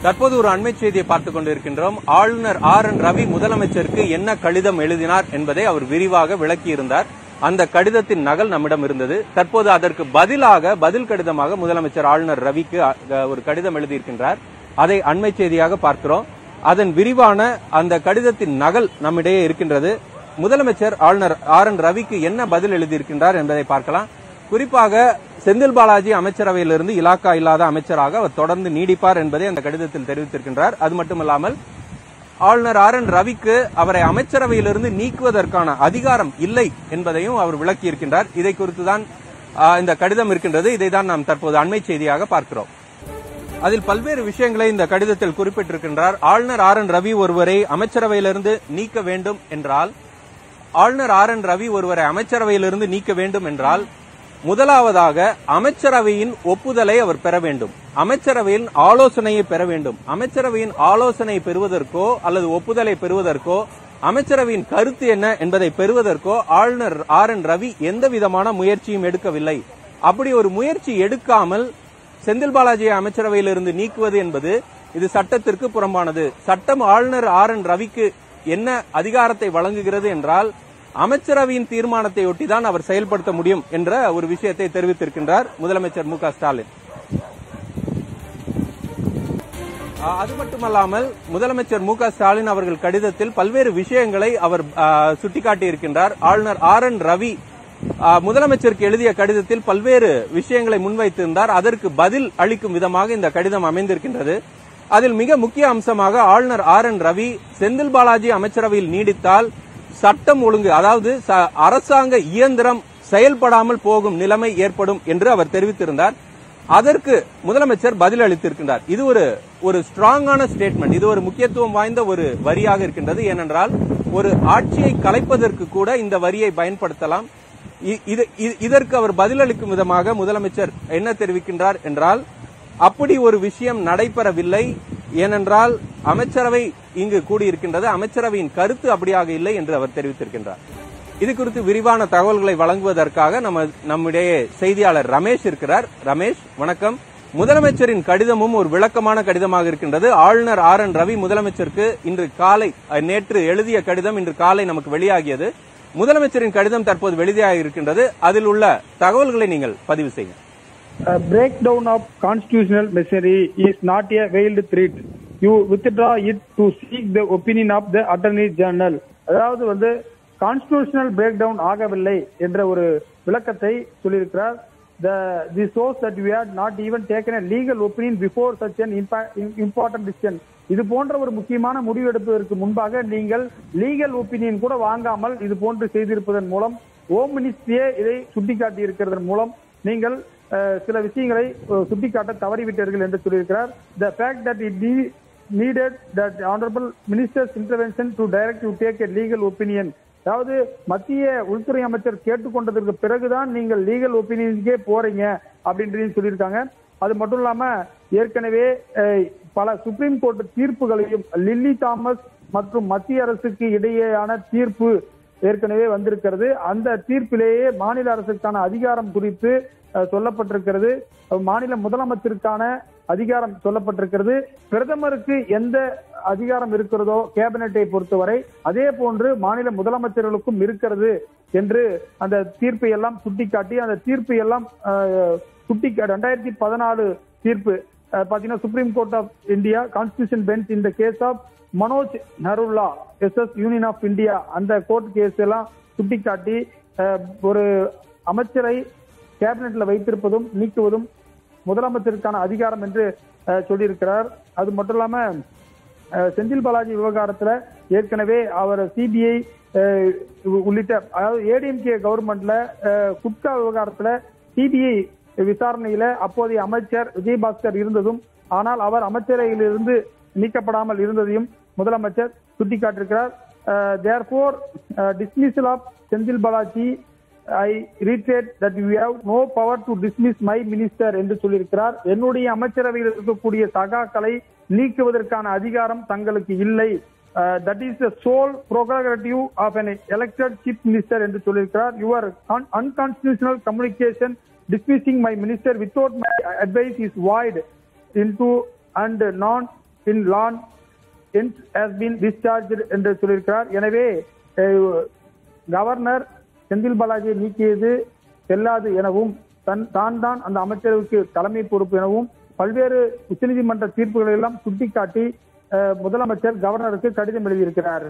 தற்போது ஒரு அண்மை செய்தியை பார்த்துக் கொண்டிருக்கின்றோம் ஆளுநர் ஆர் என் ரவி முதலமைச்சருக்கு என்ன கடிதம் எழுதினார் என்பதை அவர் விரிவாக விளக்கியிருந்தார் அந்த கடிதத்தின் நகல் நம்மிடம் இருந்தது தற்போது அதற்கு பதிலாக பதில் கடிதமாக முதலமைச்சர் ஆளுநர் ரவிக்கு அ, ஒரு கடிதம் எழுதியிருக்கின்றார் அதை அண்மை செய்தியாக பார்க்கிறோம் அதன் விரிவான அந்த கடிதத்தின் நகல் நம்மிடையே இருக்கின்றது முதலமைச்சர் ஆளுநர் ஆர் என் ரவிக்கு என்ன பதில் எழுதியிருக்கின்றார் என்பதை பார்க்கலாம் குறிப்பாக செந்தில் பாலாஜி அமைச்சரவையிலிருந்து இலாக்கா இல்லாத அமைச்சராக அவர் தொடர்ந்து நீடிப்பார் என்பதை அந்த கடிதத்தில் தெரிவித்திருக்கின்றார் அது மட்டுமல்லாமல் ஆளுநர் ஆர் என் ரவிக்கு அவரை அமைச்சரவையிலிருந்து நீக்குவதற்கான அதிகாரம் இல்லை என்பதையும் அவர் விளக்கியிருக்கின்றார் இதை குறித்துதான் ஆ, இந்த கடிதம் இருக்கின்றது இதை தான் நாம் தற்போது அண்மை செய்தியாக பார்க்கிறோம் அதில் பல்வேறு விஷயங்களை இந்த கடிதத்தில் குறிப்பிட்டிருக்கின்றார் ஆளுநர் ஆர் என் ரவி ஒருவரை அமைச்சரவையிலிருந்து நீக்க வேண்டும் என்றால் ஆளுநர் ஆர் என் ரவி ஒருவரை அமைச்சரவையிலிருந்து நீக்க வேண்டும் என்றால் முதலாவதாக அமைச்சரவையின் ஒப்புதலை அவர் பெற வேண்டும் அமைச்சரவையின் ஆலோசனையை பெற வேண்டும் அமைச்சரவையின் ஆலோசனை பெறுவதற்கோ அல்லது ஒப்புதலை பெறுவதற்கோ அமைச்சரவையின் கருத்து என்ன என்பதை பெறுவதற்கோ ஆளுநர் ஆர் என் ரவி எந்த விதமான முயற்சியும் எடுக்கவில்லை அப்படி ஒரு முயற்சி எடுக்காமல் செந்தில் பாலாஜியை அமைச்சரவையிலிருந்து நீக்குவது என்பது இது சட்டத்திற்கு புறம்பானது சட்டம் ஆளுநர் ஆர் என் ரவிக்கு என்ன அதிகாரத்தை வழங்குகிறது என்றால் அமைச்சரவையின் தீர்மானத்தை ஒட்டிதான் அவர் செயல்படுத்த முடியும் என்ற ஒரு விஷயத்தை தெரிவித்திருக்கின்றார் முதலமைச்சர் மு க ஸ்டாலின் ஆ, அது மட்டுமல்லாமல் முதலமைச்சர் மு க ஸ்டாலின் அவர்கள் கடிதத்தில் பல்வேறு விஷயங்களை அவர் ஆ, சுட்டிக்காட்டியிருக்கின்றார் ஆளுநர் ஆர் என் ரவி ஆ, முதலமைச்சருக்கு எழுதிய கடிதத்தில் பல்வேறு விஷயங்களை முன்வைத்திருந்தார் அதற்கு பதில் அளிக்கும் விதமாக இந்த கடிதம் அமைந்திருக்கின்றது அதில் மிக முக்கிய அம்சமாக ஆளுநர் ஆர் என் ரவி செந்தில் பாலாஜி அமைச்சரவையில் நீடித்தால் சட்டம் ஒழுங்கு அதாவது ச- அரசாங்க இயந்திரம் செயல்படாமல் போகும் நிலைமை ஏற்படும் என்று அவர் தெரிவித்திருந்தார் அதற்கு முதலமைச்சர் பதில் அளித்திருக்கின்றார் இது ஒரு ஒரு ஸ்ட்ராங்கான ஸ்டேட்மெண்ட் இது ஒரு முக்கியத்துவம் வாய்ந்த ஒரு வரியாக இருக்கின்றது ஏனென்றால் ஒரு ஆட்சியை கலைப்பதற்கு கூட இந்த வரியை பயன்படுத்தலாம் இ- இது- இ- இதற்கு அவர் பதிலளிக்கும் விதமாக முதலமைச்சர் என்ன தெரிவிக்கின்றார் என்றால் அப்படி ஒரு விஷயம் நடைபெறவில்லை ஏனென்றால் அமைச்சரவை இங்கு கூடியிருக்கின்றது அமைச்சரவையின் கருத்து அப்படியாக இல்லை என்று அவர் தெரிவித்திருக்கின்றார் இது குறித்து விரிவான தகவல்களை வழங்குவதற்காக நம்ம நம்மிடையே செய்தியாளர் ரமேஷ் இருக்கிறார் ரமேஷ் வணக்கம் முதலமைச்சரின் கடிதமும் ஒரு விளக்கமான கடிதமாக இருக்கின்றது ஆளுநர் ஆர் என் ரவி முதலமைச்சருக்கு இன்று காலை அஹ், நேற்று எழுதிய கடிதம் இன்று காலை நமக்கு வெளியாகியது முதலமைச்சரின் கடிதம் தற்போது வெளியாக இருக்கின்றது அதில் உள்ள தகவல்களை நீங்கள் பதிவு செய்யுங்க A breakdown of constitutional machinery is not a veiled threat. You withdraw it to seek the opinion of the Attorney General. அதாவது வந்து கான்ஸ்டிடியூஷனல் பிரேக் டவுன் ஆகவில்லை என்ற ஒரு விளக்கத்தை சொல்லியிருக்கிறார் the this shows that we had not even taken a legal opinion before such an impa- important decision இது போன்ற ஒரு முக்கியமான முடிவு எடுப்பதற்கு முன்பாக நீங்கள் லீகல் ஒப்பீனியன் கூட வாங்காமல் இது போன்று செய்திருப்பதன் மூலம் ஹோம் மினிஸ்ட்ரியே இதை சுட்டிக்காட்டி இருக்கிறதன் மூலம் நீங்கள் அஹ், சில விஷயங்களை அஹ், சுட்டிக்காட்ட தவறிவிட்டீர்கள் என்று சொல்லியிருக்கிறார் the fact that it needed that honourable ministers intervention to direct to take a legal opinion அதாவது மத்திய உள்துறை அமைச்சர் கேட்டுக்கொண்டதற்கு பிறகுதான் நீங்கள் லீகல் ஒப்பீனியனுக்கே போறீங்க அப்படின்றதையும் சொல்லியிருக்காங்க அது மட்டும் இல்லாம ஏற்கனவே அஹ், பல சுப்ரீம் கோர்ட் தீர்ப்புகளையும் லில்லி தாமஸ் மற்றும் மத்திய அரசுக்கு இடையேயான தீர்ப்பு ஏற்கனவே வந்திருக்கிறது அந்த தீர்ப்பிலேயே மாநில அரசுக்கான அதிகாரம் குறித்து அஹ், சொல்லப்பட்டிருக்கிறது அஹ், மாநில முதலமைச்சருக்கான அதிகாரம் சொல்லப்பட்டிருக்கிறது பிரதமருக்கு எந்த அதிகாரம் இருக்கிறதோ கேபினெட்டை பொறுத்தவரை அதே போன்று மாநில முதலமைச்சர்களுக்கும் இருக்கிறது என்று அந்த தீர்ப்பை எல்லாம் சுட்டிக்காட்டி அந்த தீர்ப்பை எல்லாம் அஹ், சுட்டி ரெண்டாயிரத்தி பதினாலு தீர்ப்பு அஹ், பாத்தீங்கன்னா Supreme Court of India constitution bench இந்த கேஸ் ஆஃப் மனோஜ் நருல்லா எஸ் எஸ் யூனியன் ஆஃப் இந்தியா அந்த கோர்ட் கேஸ் எல்லாம் சுட்டிக்காட்டி அஹ், ஒரு அமைச்சரை கேபினெட்ல வைத்திருப்பதும் நீக்குவதும் முதலமைச்சருக்கான அதிகாரம் என்று அஹ், சொல்லியிருக்கிறார் அது மட்டும் இல்லாம அஹ், செந்தில் பாலாஜி விவகாரத்துல ஏற்கனவே அவர் சிபிஐ உள்ளிட்ட அதாவது ஏடிஎம்கே கவர்மெண்ட்ல அஹ், குட்கா விவகாரத்துல சிபிஐ விசாரணையில அப்போதைய அமைச்சர் விஜயபாஸ்கர் இருந்ததும் ஆனால் அவர் அமைச்சரவையிலிருந்து நீக்கப்படாமல் இருந்ததையும் முதலமைச்சர் சுட்டிக்காட்டியிருக்கிறார் therefore dismissal of Senthil Balaji I reiterate that you have no power to dismiss my minister என்று சொல்லியிருக்கிறார் என்னுடைய அமைச்சரவையில் இருக்கக்கூடிய சகாக்களை நீக்குவதற்கான அதிகாரம் தங்களுக்கு இல்லை that is the sole prerogative of an elected chief minister என்று சொல்லியிருக்கிறார் your unconstitutional communication dismissing my minister without my advice is void into and non in law has been discharge என்று சொல்லியிருக்கிறார் எனவே அஹ், கவர்னர் செந்தில் பாலாஜியை நீக்கியது செல்லாது எனவும் தன் தான் தான் அந்த அமைச்சரவைக்கு தலைமை பொறுப்பு எனவும் பல்வேறு உச்சநீதிமன்ற தீர்ப்புகளை எல்லாம் சுட்டிக்காட்டி அஹ், முதலமைச்சர் கவர்னருக்கு கடிதம் எழுதியிருக்கிறார்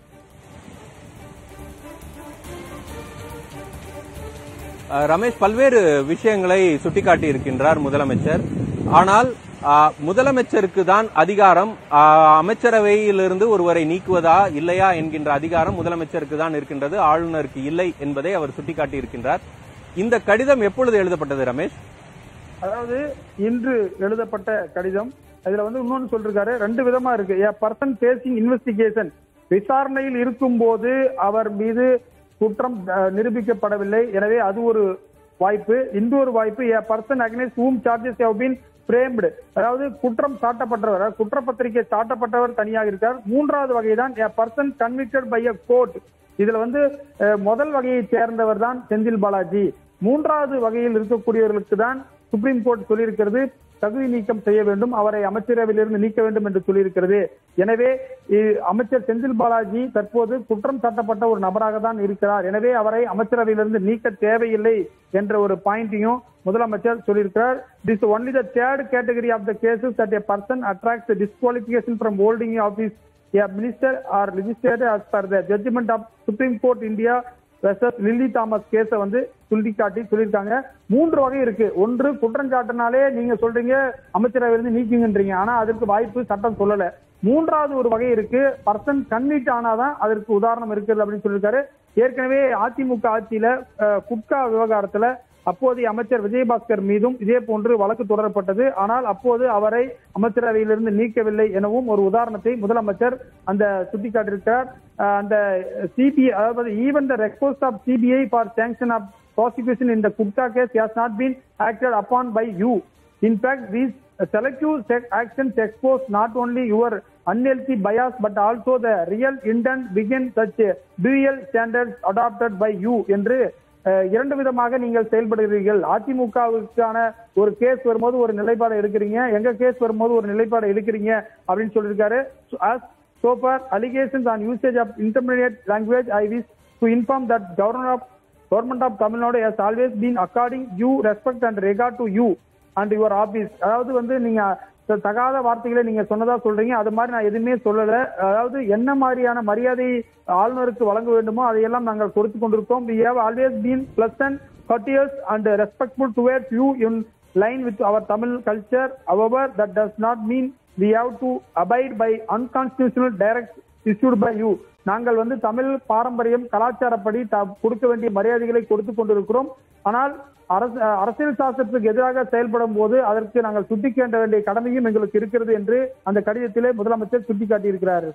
அஹ், ரமேஷ் பல்வேறு விஷயங்களை சுட்டிக்காட்டி இருக்கின்றார் முதலமைச்சர் ஆனால் அஹ், முதலமைச்சருக்கு தான் அதிகாரம் அஹ், அமைச்சரவையிலிருந்து ஒருவரை நீக்குவதா இல்லையா என்கின்ற அதிகாரம் முதலமைச்சருக்கு தான் இருக்கின்றது ஆளுநருக்கு இல்லை என்பதை அவர் சுட்டிக்காட்டி இருக்கின்றார் இந்த கடிதம் எப்பொழுது எழுதப்பட்டது ரமேஷ் அதாவது இன்று எழுதப்பட்ட கடிதம் இதுல வந்து இன்னொன்னு சொல்லிருக்காரு ரெண்டு விதமா இருக்கு ஏ பர்சன் ஃபேசிங் இன்வெஸ்டிகேஷன் விசாரணையில் இருக்கும்போது அவர் மீது குற்றம் அஹ், நிரூபிக்கப்படவில்லை எனவே அது ஒரு வாய்ப்பு இன்னொரு வாய்ப்பு a person against whom charges have been framed அதாவது குற்றம் சாட்டப்பட்டவர் அதாவது குற்றப்பத்திரிகை சாட்டப்பட்டவர் தனியாக இருக்கார் மூன்றாவது வகை தான் a person convicted by a court இதுல வந்து அஹ், முதல் வகையை சேர்ந்தவர் தான் செந்தில் பாலாஜி மூன்றாவது வகையில் இருக்கக்கூடியவர்களுக்கு தான் சுப்ரீம் கோர்ட் சொல்லியிருக்கிறது தகுதி நீக்கம் செய்ய வேண்டும் அவரை அமைச்சரவையிலிருந்து நீக்க வேண்டும் என்று சொல்லியிருக்கிறது எனவே இ- அமைச்சர் செந்தில் பாலாஜி தற்போது குற்றம் சாட்டப்பட்ட ஒரு நபராக தான் இருக்கிறார் எனவே அவரை அமைச்சரவையிலிருந்து நீக்க தேவையில்லை என்ற ஒரு பாயிண்டையும் முதலமைச்சர் சொல்லியிருக்கிறார் this only the third category of the cases that a person attracts the disqualification from holding office a minister or legislator as per the judgment of Supreme Court India versus Lily Thomas case வந்து சுட்டிக்காட்டி சொல்லியிருக்காங்க மூன்று வகை இருக்கு ஒன்று குற்றம் சாட்டினாலே நீங்க சொல்றீங்க அமைச்சரவையிலிருந்து நீக்குங்கன்றீங்க ஆனா அதற்கு வாய்ப்பு சட்டம் சொல்லல மூன்றாவது ஒரு வகை இருக்கு பர்சன் கன்விட் ஆனாதான் அதற்கு உதாரணம் இருக்குது அப்படின்னு சொல்லியிருக்காரு ஏற்கனவே அதிமுக ஆட்சியில அஹ், குட்கா விவகாரத்துல அப்போதைய அமைச்சர் விஜயபாஸ்கர் மீதும் இதே போன்று வழக்கு தொடரப்பட்டது ஆனால் அப்போது அவரை அமைச்சரவையிலிருந்து நீக்கவில்லை எனவும் ஒரு உதாரணத்தை முதலமைச்சர் அந்த சுட்டிக்காட்டியிருக்கிறார் அஹ் அந்த சிபிஐ அதாவது even the request of CBI for sanction of prosecution in the Kutta case has not been acted upon by you. In fact, these selective sec- actions expose not only your unhealthy bias but also the real intent begin such a dual standards adopted by you என்று அஹ், இரண்டு விதமாக நீங்கள் செயல்படுகிறீர்கள் அதிமுகவுக்கான ஒரு case வரும்போது ஒரு நிலைப்பாடு எடுக்கிறீங்க எங்க கேஸ் வரும்போது ஒரு நிலைப்பாடு எடுக்கிறீங்க அப்படின்னு சொல்லியிருக்காரு So, as so far allegations on usage of intermediate language I wish to inform that governor of government of Tamil Nadu has always been according due respect and regard to you and your office அதாவது வந்து நீங்க த- தகாத வார்த்தைகளை நீங்க சொன்னதா சொல்றீங்க அது மாதிரி நான் எதுவுமே சொல்லல அதாவது என்ன மாதிரியான மரியாதை ஆளுநருக்கு வழங்க வேண்டுமோ அதையெல்லாம் நாங்கள் கொடுத்து கொண்டிருக்கோம் we have always been pleasant courteous and respectful towards you in line with our Tamil culture however that does not mean we have to abide by unconstitutional direct issued by you நாங்கள் வந்து தமிழ் பாரம்பரியம் கலாச்சாரப்படி த- கொடுக்க வேண்டிய மரியாதைகளை கொடுத்து கொண்டிருக்கிறோம் ஆனால் அரசு அரசியல் சாசனத்துக்கு எதிராக செயல்படும் போது அதற்கு நாங்கள் சுட்டிக்காட்ட வேண்டிய கடமையும் எங்களுக்கு இருக்கிறது என்று அந்த கடிதத்திலே முதலமைச்சர் சுட்டிக்காட்டியிருக்கிறார்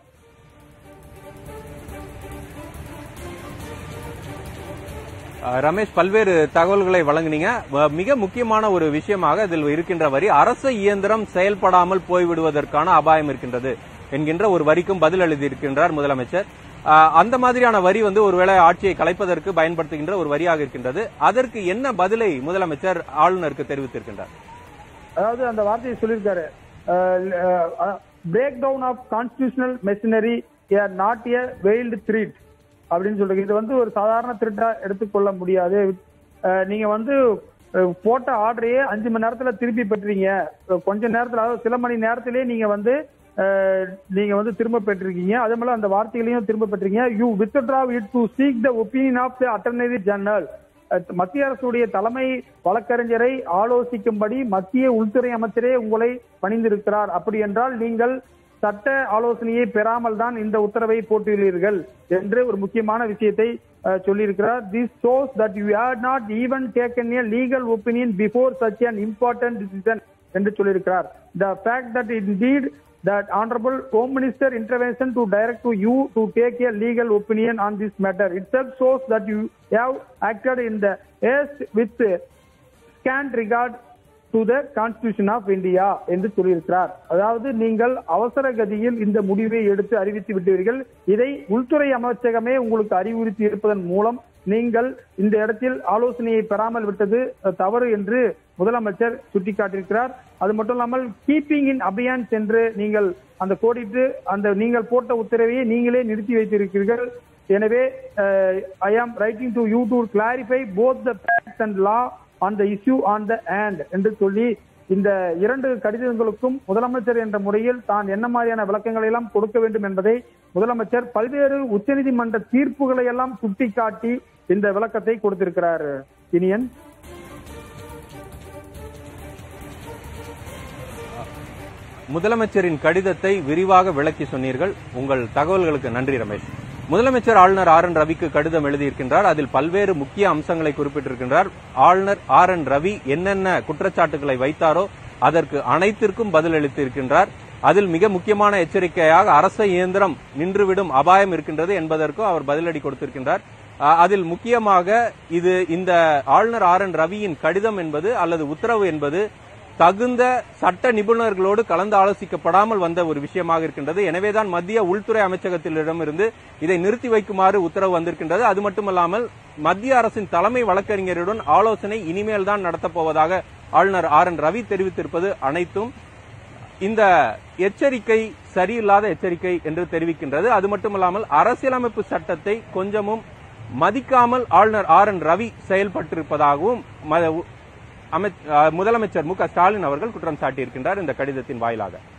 அஹ் ரமேஷ் பல்வேறு தகவல்களை வழங்குனீங்க வ- மிக முக்கியமான ஒரு விஷயமாக இதில் இருக்கின்ற வரி அரசு இயந்திரம் செயல்படாமல் போய்விடுவதற்கான அபாயம் இருக்கின்றது என்கின்ற ஒரு வரிக்கும் பதில் எழுதியிருக்கின்றார் முதலமைச்சர் அஹ் அந்த மாதிரியான வரி வந்து ஒருவேளை ஆட்சியை கலைப்பதற்கு பயன்படுத்துகின்ற ஒரு வரியாக இருக்கின்றது அதற்கு என்ன பதிலை முதலமைச்சர் ஆளுநருக்கு தெரிவித்திருக்கின்றார் அதாவது அந்த வார்த்தையை சொல்லியிருக்காரு break down of constitutional machinery not a veiled threat அப்படின்னு சொல்றீங்க இது வந்து ஒரு சாதாரண திருட்டா எடுத்துக்கொள்ள முடியாது அஹ், நீங்க வந்து அஹ், போட்ட ஆர்டரையே அஞ்சு மணி நேரத்துல திருப்பி பெற்றீங்க அஹ், கொஞ்ச நேரத்துல அதாவது சில மணி நேரத்திலே நீங்க வந்து அஹ், நீங்க வந்து திரும்ப பெற்றிருக்கீங்க அதே போல அந்த வார்த்தைகளையும் திரும்ப பெற்றீங்க you withdraw it to seek the opinion of the Attorney General அஹ் மத்திய அரசுடைய தலைமை வழக்கறிஞரை ஆலோசிக்கும்படி மத்திய உள்துறை அமைச்சரே உங்களை பணிந்திருக்கிறார் அப்படி என்றால் நீங்கள் சட்ட ஆலோசனையை பெறாமல் தான் இந்த உத்தரவை போட்டுள்ளீர்கள் என்று ஒரு முக்கியமான விஷயத்தை அஹ், சொல்லியிருக்கிறார் this shows that you had not even taken a legal opinion before such an important decision என்று சொல்லியிருக்கிறார் the fact that indeed that honorable home minister intervention to direct to you to take a legal opinion on this matter itself shows that you have acted in the haste with scant regard to the constitution of india என்று சொல்லியிருக்கிறார் அதாவது நீங்கள் அவசர கதியில் இந்த முடிவை எடுத்து அறிவித்து விட்டீர்கள் இதை உள்துறை அமைச்சகமே உங்களுக்கு அறிவுறுத்தி இருப்பதன் மூலம் நீங்கள் இந்த இடத்தில் ஆலோசனையை பெறாமல் விட்டது அஹ், தவறு என்று முதலமைச்சர் சுட்டிக்காட்டியிருக்கிறார் அது மட்டும் இல்லாமல் கீப்பிங் இன் அபியான்ஸ் என்று நீங்கள் அந்த கோடிட்டு அந்த நீங்கள் போட்ட உத்தரவையை நீங்களே நிறுத்தி வைத்திருக்கிறீர்கள் எனவே I am writing to you to clarify both the facts and law on the issue on the hand என்று சொல்லி இந்த இரண்டு கடிதங்களுக்கும் முதலமைச்சர் என்ற முறையில் தான் என்ன மாதிரியான விளக்கங்களை எல்லாம் கொடுக்க வேண்டும் என்பதை முதலமைச்சர் பல்வேறு உச்சநீதிமன்ற தீர்ப்புகளை எல்லாம் சுட்டிக்காட்டி இந்த விளக்கத்தை கொடுத்திருக்கிறார் இனியன் முதலமைச்சரின் கடிதத்தை விரிவாக விளக்கி சொன்னீர்கள் உங்கள் தகவல்களுக்கு நன்றி ரமேஷ் முதலமைச்சர் ஆளுநர் ஆர் என் ரவிக்கு கடிதம் எழுதியிருக்கின்றார் அதில் பல்வேறு முக்கிய அம்சங்களை குறிப்பிட்டிருக்கின்றார் ஆளுநர் ஆர் என் ரவி என்னென்ன குற்றச்சாட்டுகளை வைத்தாரோ அதற்கு அனைத்திற்கும் பதில் அளித்திருக்கின்றார் அதில் மிக முக்கியமான எச்சரிக்கையாக அரச இயந்திரம் நின்றுவிடும் அபாயம் இருக்கின்றது என்பதற்கும் அவர் பதிலடி கொடுத்திருக்கின்றார் அஹ், அதில் முக்கியமாக இது இந்த ஆளுநர் ஆர் என் ரவியின் கடிதம் என்பது அல்லது உத்தரவு என்பது தகுந்த சட்ட நிபுணர்களோடு கலந்து ஆலோசிக்கப்படாமல் வந்த ஒரு விஷயமாக இருக்கின்றது எனவேதான் மத்திய உள்துறை அமைச்சகத்திடமிருந்து இதை நிறுத்தி வைக்குமாறு உத்தரவு வந்திருக்கின்றது அது மட்டுமல்லாமல் மத்திய அரசின் தலைமை வழக்கறிஞருடன் ஆலோசனை இனிமேல் தான் நடத்தப் போவதாக ஆளுநர் ஆர் என் ரவி தெரிவித்திருப்பது அனைத்தும் இந்த எச்சரிக்கை சரியில்லாத எச்சரிக்கை என்று தெரிவிக்கின்றது அது மட்டுமல்லாமல் அரசியலமைப்பு சட்டத்தை கொஞ்சமும் மதிக்காமல் ஆளுநர் ஆர் என் ரவி செயல்பட்டிருப்பதாகவும் ம- அமைச்- அஹ் முதலமைச்சர் மு க ஸ்டாலின் அவர்கள் குற்றம் சாட்டியிருக்கின்றார் இந்த கடிதத்தின் வாயிலாக